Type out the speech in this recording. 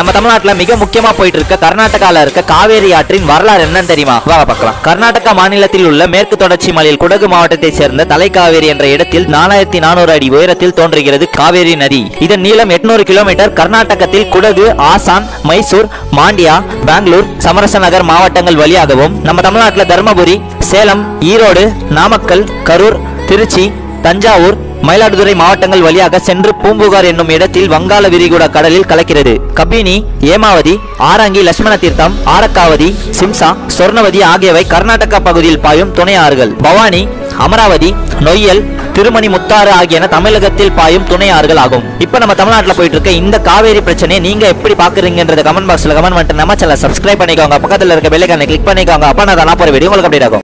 நம்ம தமிழ்நாட்டுல மிக முக்கியமா போயிட்டு இருக்க கர்நாடகால இருக்க காவேரி ஆற்றின் வரலாறு என்னன்னு தெரியுமா வாங்க பார்க்கலாம் கர்நாடகா மாநிலத்தில் உள்ள மேற்கு தொடர்ச்சி மலையில் குடகு மாவட்டத்தை சேர்ந்த தலைக்காவேரி என்ற இடத்தில் நாலாயிரத்தி நானூறு அடி உயரத்தில் தோன்றுகிறது காவேரி நதி இதன் நீளம் எட்நூறு கிலோமீட்டர் கர்நாடகத்தில் குடகு ஆசான் மைசூர் மாண்டியா பெங்களூர் சமரச நகர் மாவட்டங்கள் வழியாகவும் நம்ம தமிழ்நாட்டுல தர்மபுரி சேலம் ஈரோடு நாமக்கல் கரூர் திருச்சி தஞ்சாவூர் மயிலாடுதுறை மாவட்டங்கள் வழியாக சென்று பூம்புகார் என்னும் இடத்தில் வங்காள விரிகுடா கடலில் கலக்கிறது கபினி ஏமாவதி ஆரங்கி லட்சுமண தீர்த்தம் ஆரக்காவதி சிம்சா சொர்ணவதி ஆகியவை கர்நாடகா பகுதியில் பாயும் துணை ஆறுகள் பவானி அமராவதி நொய்யல் திருமணி முத்தாறு ஆகியன தமிழகத்தில் பாயும் துணை ஆறுகள் ஆகும் இப்போ நம்ம தமிழ்நாட்டில் போயிட்டு இருக்க இந்த காவேரி பிரச்சனையை நீங்க எப்படி பாக்குறீங்கன்றத கமெண்ட் பாக்ஸ்ல கமெண்ட் பண்ணிட்டு நம்ம சேனல் சப்ஸ்கிரைப் பண்ணிக்கோங்க பக்கத்துல இருக்க பெல்லைக்கான கிளிக் பண்ணிக்கோங்க அப்ப நான் போற வீடியோ உங்களுக்கு அப்டேட் ஆகும்